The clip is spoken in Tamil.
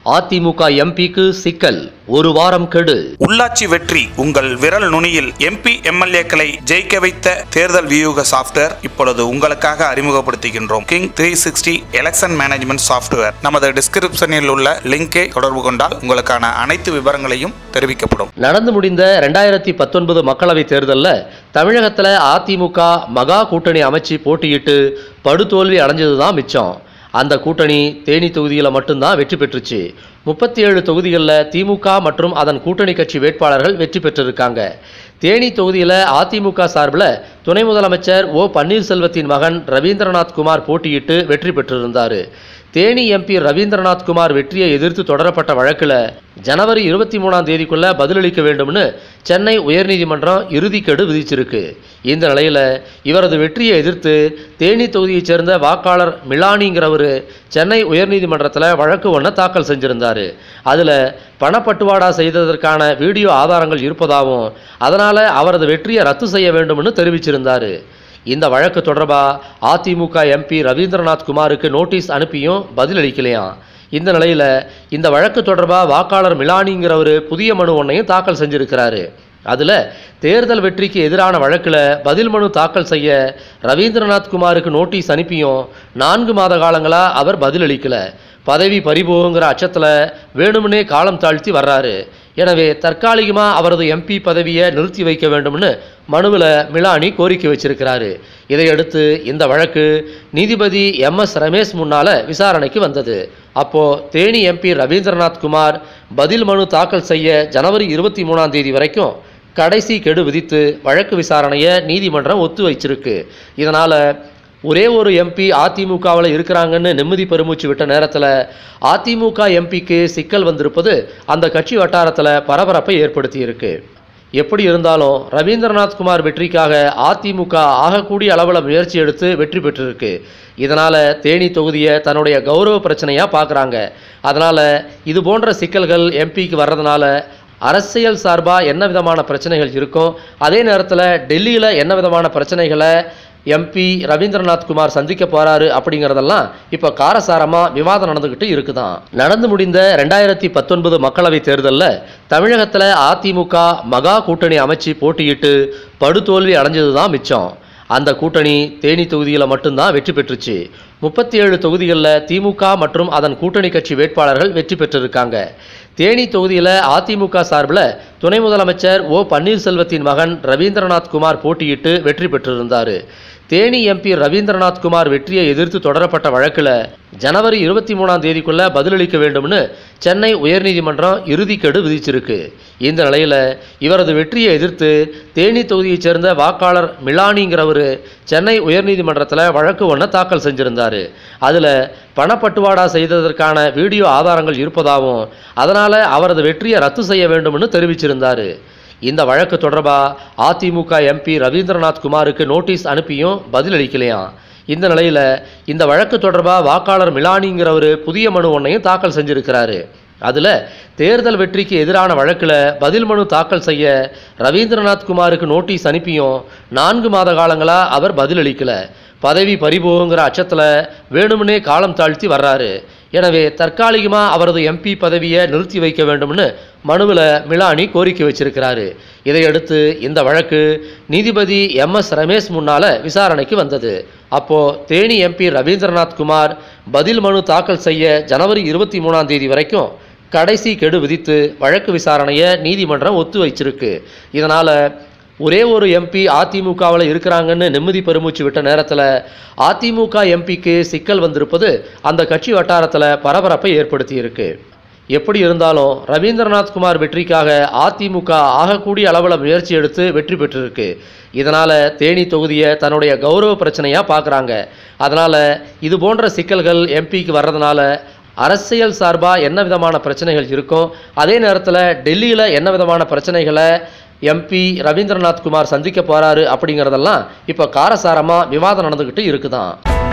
அதிமுக எம்பிக்கு சிக்கல் ஒரு வாரம் கெடு உள்ளாட்சி வெற்றி உங்கள் விரல் நுனியில் எம்பி எம்எல்ஏக்களை ஜெயிக்க வைத்த தேர்தல் வியூக சாஃப்ட்வேர் இப்பொழுது உங்களுக்காக அறிமுகப்படுத்துகின்றோம் king three sixty election management software நமது டிஸ்கிரிப்ஷனில் உள்ள லிங்கை தொடர்பு கொண்டால் உங்களுக்கான அனைத்து விவரங்களையும் தெரிவிக்கப்படும் நடந்து முடிந்த ரெண்டாயிரத்தி பத்தொன்பது மக்களவைத் தேர்தலில் தமிழகத்தில் அதிமுக மகா கூட்டணி அமைச்சு போட்டியிட்டு படுதோல்வி அடைஞ்சது தான் மிச்சம் அந்த கூட்டணி தேனி தொகுதியில் மட்டும்தான் வெற்றி பெற்றுச்சு முப்பத்தி ஏழு தொகுதிகளில் திமுக மற்றும் அதன் கூட்டணி கட்சி வேட்பாளர்கள் வெற்றி பெற்றிருக்காங்க தேனி தொகுதியில் அதிமுக சார்பில் துணை முதலமைச்சர் ஓ பன்னீர்செல்வத்தின் மகன் ரவீந்திரநாத் குமார் போட்டியிட்டு வெற்றி பெற்றிருந்தார் தேனி எம்பி ரவீந்திரநாத் குமார் வெற்றியை எதிர்த்து தொடரப்பட்ட வழக்கில் ஜனவரி இருபத்தி மூணாம் தேதிக்குள்ள பதிலளிக்க வேண்டும்னு சென்னை உயர்நீதிமன்றம் இறுதிக்கெடு விதிச்சிருக்கு இந்த நிலையில் இவரது வெற்றியை எதிர்த்து தேனி தொகுதியைச் சேர்ந்த வாக்காளர் மிலானிங்கிறவர் சென்னை உயர்நீதிமன்றத்தில் வழக்கு ஒன்று தாக்கல் செஞ்சிருந்தார் அதில் பணப்பட்டுவாடா செய்ததற்கான வீடியோ ஆதாரங்கள் இருப்பதாகவும் அதனால் அவரது வெற்றியை ரத்து செய்ய வேண்டும்னு தெரிவிச்சிருந்தார் இந்த வழக்கு தொடர்பாக அதிமுக எம்பி ரவீந்திரநாத் குமாருக்கு நோட்டீஸ் அனுப்பியும் பதிலளிக்கலையாம் இந்த நிலையில் இந்த வழக்கு தொடர்பாக வாக்காளர் மிலானிங்கிறவர் புதிய மனு ஒன்றையும் தாக்கல் செஞ்சிருக்கிறாரு அதில் தேர்தல் வெற்றிக்கு எதிரான வழக்கில் பதில் மனு தாக்கல் செய்ய ரவீந்திரநாத் குமாருக்கு நோட்டீஸ் அனுப்பியும் நான்கு மாத காலங்களாக அவர் பதிலளிக்கலை பதவி பறிபோகுங்கிற அச்சத்தில் வேணும்னே காலம் தாழ்த்தி வர்றாரு எனவே தற்காலிகமாக அவரது எம்பி பதவியை நிறுத்தி வைக்க வேண்டும்னு மனுவில் மிலானி கோரிக்கை வச்சிருக்கிறாரு இதையடுத்து இந்த வழக்கு நீதிபதி எம் எஸ் ரமேஷ் முன்னால் விசாரணைக்கு வந்தது அப்போது தேனி எம்பி ரவீந்திரநாத் குமார் பதில் மனு தாக்கல் செய்ய ஜனவரி இருபத்தி மூணாம் தேதி வரைக்கும் கடைசி கெடு விதித்து வழக்கு விசாரணையை நீதிமன்றம் ஒத்து வச்சிருக்கு இதனால் ஒரே ஒரு எம்பி அதிமுகவில் இருக்கிறாங்கன்னு நிம்மதி பெருமூச்சு விட்ட நேரத்தில் அதிமுக எம்பிக்கு சிக்கல் வந்திருப்பது அந்த கட்சி வட்டாரத்தில் பரபரப்பை ஏற்படுத்தியிருக்கு எப்படி இருந்தாலும் ரவீந்திரநாத் குமார் வெற்றிக்காக அதிமுக ஆகக்கூடிய அளவில் முயற்சி எடுத்து வெற்றி பெற்றிருக்கு இதனால் தேனி தொகுதியை தன்னுடைய கௌரவ பிரச்சனையாக பார்க்குறாங்க அதனால் இது போன்ற சிக்கல்கள் எம்பிக்கு வர்றதுனால அரசியல் சார்பாக என்ன விதமான பிரச்சனைகள் இருக்கும் அதே நேரத்தில் டெல்லியில் என்ன விதமான பிரச்சனைகளை எம்பி ரவீந்திரநாத் குமார் சந்திக்க போறாரு அப்படிங்கிறதெல்லாம் இப்போ காரசாரமாக விவாதம் நடந்துக்கிட்டு இருக்குதான் நடந்து முடிந்த ரெண்டாயிரத்தி பத்தொன்பது மக்களவைத் தேர்தலில் தமிழகத்தில் அதிமுக மகா கூட்டணி அமைச்சு போட்டியிட்டு படுதோல்வி அடைஞ்சது தான் மிச்சம் அந்த கூட்டணி தேனி தொகுதியில் மட்டும்தான் வெற்றி பெற்றுச்சு முப்பத்தி ஏழு தொகுதிகளில் திமுக மற்றும் அதன் கூட்டணி கட்சி வேட்பாளர்கள் வெற்றி பெற்றிருக்காங்க தேனி தொகுதியில் அதிமுக சார்பில் துணை முதலமைச்சர் ஓ பன்னீர்செல்வத்தின் மகன் ரவீந்திரநாத் குமார் போட்டியிட்டு வெற்றி பெற்றிருந்தார் தேனி எம்பி ரவீந்திரநாத் குமார் வெற்றியை எதிர்த்து தொடரப்பட்ட வழக்கில் ஜனவரி இருபத்தி மூணாம் தேதிக்குள்ள பதிலளிக்க வேண்டும்னு சென்னை உயர்நீதிமன்றம் இறுதிக்கெடு விதிச்சிருக்கு இந்த நிலையில் இவரது வெற்றியை எதிர்த்து தேனி தொகுதியைச் சேர்ந்த வாக்காளர் மிலானிங்கிறவர் சென்னை உயர்நீதிமன்றத்தில் வழக்கு ஒன்று தாக்கல் செஞ்சிருந்தார் அதில் பணப்பட்டுவாடா செய்ததற்கான வீடியோ ஆதாரங்கள் இருப்பதாகவும் அதனால் அவரது வெற்றியை ரத்து செய்ய வேண்டும்னு தெரிவிச்சிருந்தார் இந்த வழக்கு தொடர்பாக அதிமுக எம்பி ரவீந்திரநாத் குமாருக்கு நோட்டீஸ் அனுப்பியும் பதிலளிக்கலையாம் இந்த நிலையில் இந்த வழக்கு தொடர்பாக வாக்காளர் மிலானிங்கிறவர் புதிய மனு ஒன்றையும் தாக்கல் செஞ்சிருக்கிறாரு அதில் தேர்தல் வெற்றிக்கு எதிரான வழக்கில் பதில் மனு தாக்கல் செய்ய ரவீந்திரநாத் குமாருக்கு நோட்டீஸ் அனுப்பியும் நான்கு மாத காலங்களாக அவர் பதிலளிக்கலை பதவி பறிபோகுங்கிற அச்சத்தில் வேணும்னே காலம் தாழ்த்தி வர்றாரு எனவே தற்காலிகமாக அவரது எம்பி பதவியை நிறுத்தி வைக்க வேண்டும்னு மனுவில் மிலானி கோரிக்கை வச்சிருக்கிறாரு இதையடுத்து இந்த வழக்கு நீதிபதி எம் எஸ் ரமேஷ் முன்னால் விசாரணைக்கு வந்தது அப்போது தேனி எம்பி ரவீந்திரநாத் குமார் பதில் மனு தாக்கல் செய்ய ஜனவரி இருபத்தி மூணாம் தேதி வரைக்கும் கடைசி கெடு விதித்து வழக்கு விசாரணையை நீதிமன்றம் ஒத்து வச்சிருக்கு இதனால் ஒரே ஒரு எம்பி அதிமுகவில் இருக்கிறாங்கன்னு நிம்மதி பெருமூச்சு விட்ட நேரத்தில் அதிமுக எம்பிக்கு சிக்கல் வந்திருப்பது அந்த கட்சி வட்டாரத்தில் பரபரப்பை ஏற்படுத்தியிருக்கு எப்படி இருந்தாலும் ரவீந்திரநாத் குமார் வெற்றிக்காக அதிமுக ஆகக்கூடிய அளவில் முயற்சி எடுத்து வெற்றி பெற்றிருக்கு இதனால் தேனி தொகுதியை தன்னுடைய கௌரவ பிரச்சனையாக பார்க்குறாங்க அதனால் இது போன்ற சிக்கல்கள் எம்பிக்கு வர்றதுனால அரசியல் சார்பாக என்ன விதமான பிரச்சனைகள் இருக்கும் அதே நேரத்தில் டெல்லியில் என்ன விதமான பிரச்சனைகளை எம்பி ரவீந்திரநாத் குமார் சந்திக்க போறாரு அப்படிங்கிறதெல்லாம் இப்போ காரசாரமாக விவாதம் நடந்துக்கிட்டு இருக்குதான்